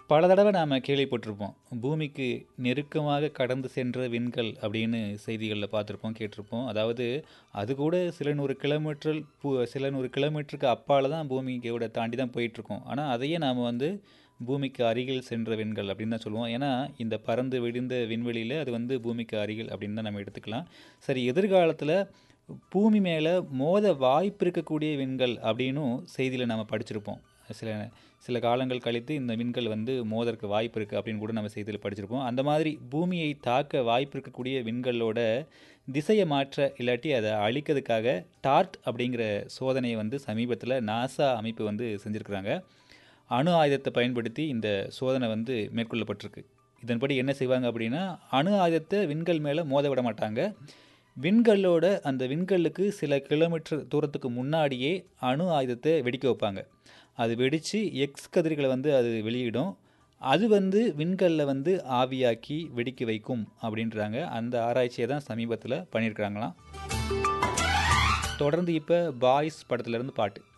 பல தடவை நாம் கேள்விப்பட்டிருப்போம் பூமிக்கு நெருக்கமாக கடந்து சென்ற விண்கல் அப்படின்னு செய்திகளில் பார்த்துருப்போம் கேட்டிருப்போம் அதாவது அது கூட சில நூறு கிலோமீட்டர் பூ சில நூறு கிலோமீட்டருக்கு அப்பால் தான் பூமிக்கோட தாண்டி தான் போயிட்டுருக்கோம் ஆனால் அதையே நாம் வந்து பூமிக்கு அருகில் சென்ற விண்கல் அப்படின்னு தான் சொல்லுவோம் ஏன்னா இந்த பறந்து விடிந்த விண்வெளியில் அது வந்து பூமிக்கு அருகில் அப்படின்னு தான் நம்ம எடுத்துக்கலாம் சரி எதிர்காலத்தில் பூமி மேலே மோத வாய்ப்பு இருக்கக்கூடிய விண்கல் அப்படின்னும் செய்தியில் நம்ம படிச்சிருப்போம் சில சில காலங்கள் கழித்து இந்த விண்கல் வந்து மோதற்கு வாய்ப்பு இருக்குது அப்படின்னு கூட நம்ம செய்தியில் படிச்சிருப்போம் அந்த மாதிரி பூமியை தாக்க வாய்ப்பு இருக்கக்கூடிய விண்கல்லோட திசையை மாற்ற இல்லாட்டி அதை அழிக்கிறதுக்காக டார்ட் அப்படிங்கிற சோதனையை வந்து சமீபத்தில் நாசா அமைப்பு வந்து செஞ்சுருக்குறாங்க அணு ஆயுதத்தை பயன்படுத்தி இந்த சோதனை வந்து மேற்கொள்ளப்பட்டிருக்கு இதன்படி என்ன செய்வாங்க அப்படின்னா அணு ஆயுதத்தை விண்கல் மேலே மோத விட மாட்டாங்க விண்கல்லோட அந்த விண்கல்லுக்கு சில கிலோமீட்டர் தூரத்துக்கு முன்னாடியே அணு ஆயுதத்தை வெடிக்க வைப்பாங்க அது வெடித்து எக்ஸ் கதிர்களை வந்து அது வெளியிடும் அது வந்து விண்கல்ல வந்து ஆவியாக்கி வெடிக்க வைக்கும் அப்படின்றாங்க அந்த ஆராய்ச்சியை தான் சமீபத்தில் பண்ணியிருக்கிறாங்களாம் தொடர்ந்து இப்போ பாய்ஸ் படத்துலேருந்து பாட்டு